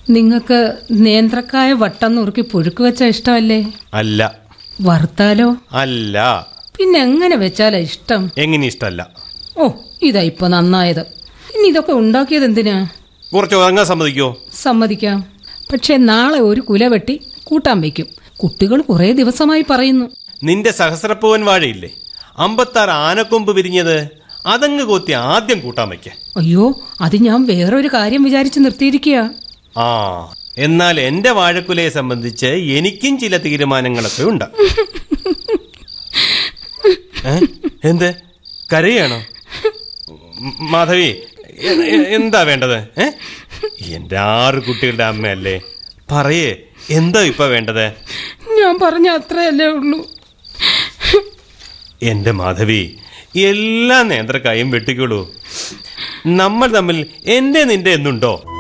നിങ്ങൾക്ക് നേന്ത്രക്കായ വട്ടം നുറുക്കി പുഴുക്ക് വെച്ച ഇഷ്ടമല്ലേ അല്ല വറുത്താലോ അല്ല പിന്നെ എങ്ങനെ വെച്ചാലാ ഇഷ്ടം എങ്ങനെ ഇഷ്ടമല്ല ഓ ഇതാ ഇപ്പൊ നന്നായത് ഇനി ഇതൊക്കെ ഉണ്ടാക്കിയത് എന്തിനാ കുറച്ച് ഉറങ്ങാൻ സമ്മതിക്കോ സമ്മതിക്കാം പക്ഷെ നാളെ ഒരു കുല വെട്ടി കൂട്ടാൻ വയ്ക്കും കുട്ടികൾ കുറേ ദിവസമായി പറയുന്നു നിന്റെ സഹസ്രപ്പൂവൻ വാഴയില്ലേ അമ്പത്താറ് ആനക്കൊമ്പ് വിരിഞ്ഞത് അതങ്ങ് കൊത്തി ആദ്യം കൂട്ടാൻ വയ്ക്ക അയ്യോ അത് ഞാൻ വേറൊരു കാര്യം വിചാരിച്ച് നിർത്തിയിരിക്കുക ആ എന്നാൽ എന്റെ വാഴക്കുലയെ സംബന്ധിച്ച് എനിക്കും ചില തീരുമാനങ്ങളൊക്കെ ഉണ്ട് ഏ? എന്ത് കരയാണോ ഉം, മാധവി എ- എ- എന്താ വേണ്ടത് ഏ എന്റെ ആറ് കുട്ടികളുടെ അമ്മയല്ലേ പറയേ എന്താ ഇപ്പൊ വേണ്ടത് ഞാൻ പറഞ്ഞ അത്രയല്ലേ ഉള്ളൂ എന്റെ മാധവി എല്ലാ നേന്ത്രക്കായും വെട്ടിക്കോളൂ നമ്മൾ തമ്മിൽ എന്റെ നിന്റെ എന്നുണ്ടോ